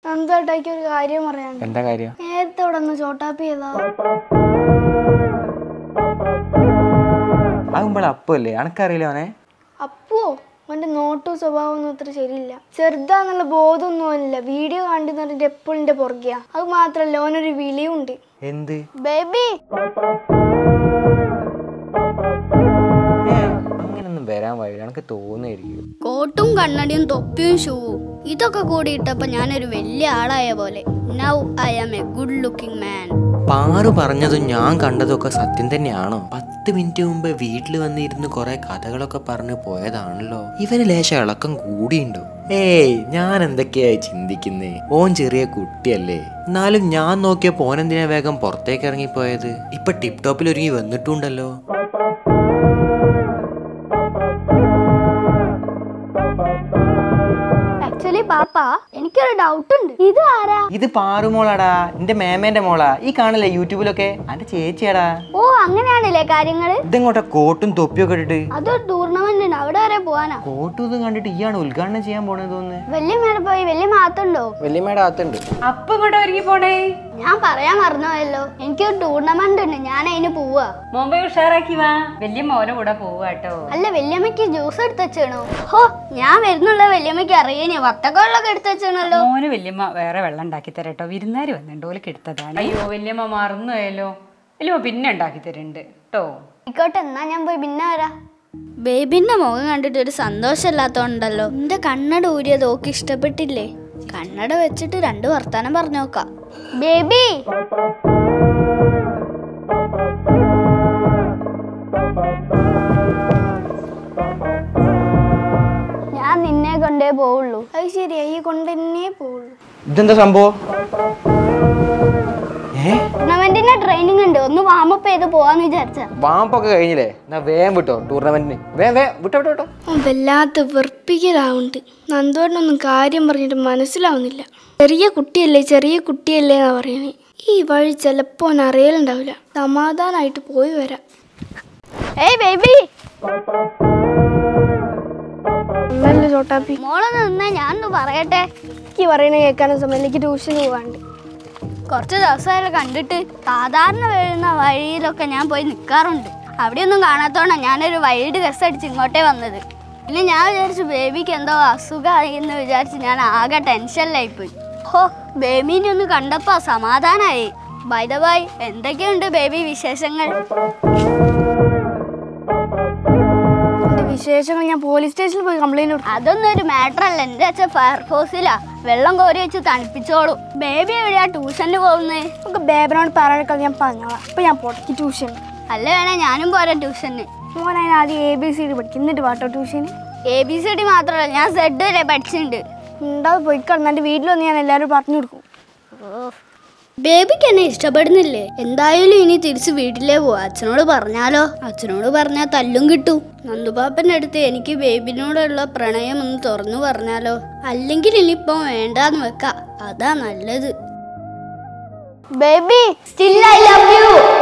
നന്ദേട്ടായിക്ക് ഒരു കാര്യം പറയാൻ എന്താ കാര്യം നേരത്തെ ഇവിടെ ഒന്ന് ചോട്ടാപ്പി ചെയ്താ ആകുമ്പോൾ അപ്പല്ലേ അനക്കറിയില്ല അവനെ അപ്പോ അവന്റെ നോട്ടും സ്വഭാവം ഒന്നും അത്ര ശരിയില്ല ചെറുതാന്നുള്ള ബോധമൊന്നുമില്ല വീഡിയോ കണ്ടു പറഞ്ഞിട്ട് എപ്പോഴും എന്റെ പുറകെയാ അത് മാത്രല്ല ഓനൊരു വിളിയുണ്ട് എന്ത് ബേബി ഏ, അങ്ങനൊന്നും വരാൻ വഴിയില്ല എനിക്ക് തോന്നിയിരിക്കും കോട്ടും കണ്ണടിയും തൊപ്പിയും ഷൂവും ഇതൊക്കെ കൂടി ഇട്ടപ്പോ ഞാനൊരു വലിയ ആളായ പോലെ now I am a good looking man Paru പറഞ്ഞതും ഞാൻ കണ്ടതൊക്കെ സത്യം തന്നെയാണോ പത്ത് മിനിറ്റ് മുമ്പ് വീട്ടിൽ വന്നിരുന്ന് കുറെ കഥകളൊക്കെ പറഞ്ഞു പോയതാണല്ലോ ഇവന് ലേശ ഇളക്കം കൂടിയുണ്ടോ ഏയ് ഞാൻ എന്തൊക്കെയായി ചിന്തിക്കുന്നേ ഓൻ ചെറിയ കുട്ടിയല്ലേ എന്നാലും ഞാൻ നോക്കിയ പോനെന്തിനാ വേഗം പുറത്തേക്ക് ഇറങ്ങിപ്പോയത് ഇപ്പൊ ടിപ് ടോപ്പിൽ ഒരുങ്ങി വന്നിട്ടുണ്ടല്ലോ ആക്ച്വലി പാപ്പ എനിക്കൊരു ഡൗട്ട് ഉണ്ട് ഇത് ആരാ ഇത് പാറുമോളാടാ എന്റെ മേമേന്റെ മോളാ ഈ കാണില്ലേ യൂട്യൂബിലൊക്കെ അന്റെ ചേച്ചിയാടാ ഓ അങ്ങനെയാണല്ലേ കാര്യങ്ങള് ഇതെങ്ങോട്ടാ കോട്ടും തൊപ്പിയൊക്കെ ഇട്ടിട്ട് അതൊരു ടൂർണമെന്റ് ഉണ്ട് അവിടെ വരെ പോവാനാ കോട്ടും ഇതും കണ്ടിട്ട് ഇയാണ് ഉദ്ഘാടനം ചെയ്യാൻ പോണെന്ന് തോന്നുന്നു വലിയ മേലെ പോയി വലിയ മാത്തുണ്ടോ വല്യമ്മയുടെ അകത്തുണ്ട് അപ്പൊ ഇങ്ങോട്ട് ഒരുങ്ങി പോണേ ഞാൻ പറയാൻ മറന്നുപോയല്ലോ എനിക്കൊരു ടൂർണമെന്റ് ഉണ്ട് ഞാൻ അതിന് പോവാ മുമ്പേ ഉഷാറാക്കി വാ വലിയ മോനെ കൂടെ പോവാട്ടോ അല്ല വല്യമ്മയ്ക്ക് ജ്യൂസ് എടുത്ത് വെച്ചേണോ ഹോ ഞാൻ വരുന്നുള്ള വല്യമ്മയ്ക്ക് അറിയാനേ വത്തക്കവെള്ളമൊക്കെ എടുത്ത് വെച്ചേണല്ലോ മോന് വല്യമ്മ വേറെ വെള്ളം ഉണ്ടാക്കി തരട്ടോ വിരുന്നാര് വന്നിട്ടുണ്ട് ഓലേക്ക് എടുത്തതാണ് അയ്യോ വല്യമ്മ മറന്നു പോയല്ലോ വല്യമ്മ പിന്നെ ഉണ്ടാക്കി തരുന്നുണ്ട് കേട്ടോ ആയിക്കോട്ടെ എന്നാ ഞാൻ പോയി പിന്നെ വരാം ബേബിന്റെ മുഖം കണ്ടിട്ട് ഒരു സന്തോഷമില്ലാത്തോണ്ടല്ലോ എന്റെ കണ്ണട ഊരിയത് ഓക്ക് ഇഷ്ടപ്പെട്ടില്ലേ കണ്ണട വെച്ചിട്ട് രണ്ട് വർത്താനം പറഞ്ഞു നോക്കാം ബേബി ഞാൻ നിന്നെ കൊണ്ടേ പോവുള്ളൂ അത് ശരിയാ ഈ കൊണ്ട് തന്നെ പോവുള്ളൂ ഇതെന്താ സംഭവം ഏ ടൂർണമെന്റിന്റെ ട്രെയിനിങ് ഉണ്ട് ഒന്ന് വാമപ്പ് ചെയ്ത് പോവാന്ന് വിചാരിച്ച വാമ്പൊക്കെ കഴിഞ്ഞില്ലേ എന്നാ വേഗം വിട്ടോ ടൂർണമെന്റിന് വേഗം വേഗം വിട്ടോ വിട്ടോ വിട്ടോ അവൻ വല്ലാത്ത വെറുപ്പിക്കലാവുന്നുണ്ട് നന്ദോടനൊന്നും കാര്യം പറഞ്ഞിട്ട് മനസ്സിലാവുന്നില്ല ചെറിയ കുട്ടിയല്ലേ ചെറിയ കുട്ടിയല്ലേ എന്നാ പറയണേ ഈ വഴി ചിലപ്പോ അവൻ അറിയലുണ്ടാവില്ല സമാധാനായിട്ട് പോയി വരാം ഏയ് ബേബി നല്ല ചോട്ടാപ്പി മോളെ നിന്നേ ഞാനൊന്ന് പറയട്ടെ എനിക്ക് പറയണ കേൾക്കാനും സമയം എനിക്ക് ട്യൂഷന് പോവാണ്ട് കുറച്ച് ദിവസമായാലും കണ്ടിട്ട് സാധാരണ വരുന്ന വഴിയിലൊക്കെ ഞാൻ പോയി നിൽക്കാറുണ്ട് അവിടെയൊന്നും കാണാത്തോണ്ടാ ഞാനൊരു വൈൽഡ് ഗസ് അടിച്ച് ഇങ്ങോട്ടേ വന്നത് പിന്നെ ഞാൻ വിചാരിച്ചു ബേബിക്ക് എന്തോ അസുഖമായി എന്ന് വിചാരിച്ച് ഞാൻ ആകെ ടെൻഷനിലായി പോയി ഹോ ബേബീനെ ഒന്ന് കണ്ടപ്പോ സമാധാനായി ബൈ ദ ബൈ എന്തൊക്കെയുണ്ട് ബേബി വിശേഷങ്ങൾ എന്റെ വിശേഷങ്ങൾ ഞാൻ പോലീസ് സ്റ്റേഷനിൽ പോയി കംപ്ലൈന്റ് കൊടുത്തു അതൊന്നും ഒരു മാറ്റർ അല്ല എൻ്റെ അച്ഛൻ ഫയർഫോഴ്സിലാ വെള്ളം കോരി വെച്ച് തണുപ്പിച്ചോളൂ ബേബി എവിടെയാ ട്യൂഷന് പോകുന്നേ നമുക്ക് ബേബിനോട് പറയാനൊക്കെ ഞാൻ പറഞ്ഞോളാം അപ്പൊ ഞാൻ പോട്ടെ ട്യൂഷൻ അല്ല വേണേ ഞാനും പോരാ ട്യൂഷന് മോൻ അതിന് ആദ്യം എ ബി സി ഡി പഠിക്കും എന്നിട്ട് പാട്ടോ ട്യൂഷന് എ ബി സി ഡി മാത്രമല്ല ഞാൻ സെഡ് വരെ പഠിച്ചിട്ടുണ്ട് ഉണ്ടാവും പോയി കിടന്നിട്ട് വീട്ടിൽ വന്ന് ഞാൻ എല്ലാവരും പറഞ്ഞു കൊടുക്കും ബേബിക്ക് എന്നെ ഇഷ്ടപ്പെടുന്നില്ലേ എന്തായാലും ഇനി തിരിച്ച് വീട്ടിലേ പോവാ അച്ഛനോട് പറഞ്ഞാലോ അച്ഛനോട് പറഞ്ഞാൽ തല്ലും കിട്ടും നന്ദുപാപ്പൻ്റെ അടുത്ത് എനിക്ക് ബേബിനോടുള്ള പ്രണയം ഒന്ന് തുറന്നു പറഞ്ഞാലോ അല്ലെങ്കിൽ ഇനിയിപ്പോ വേണ്ടാന്ന് വെക്ക അതാ നല്ലത് baby still I love U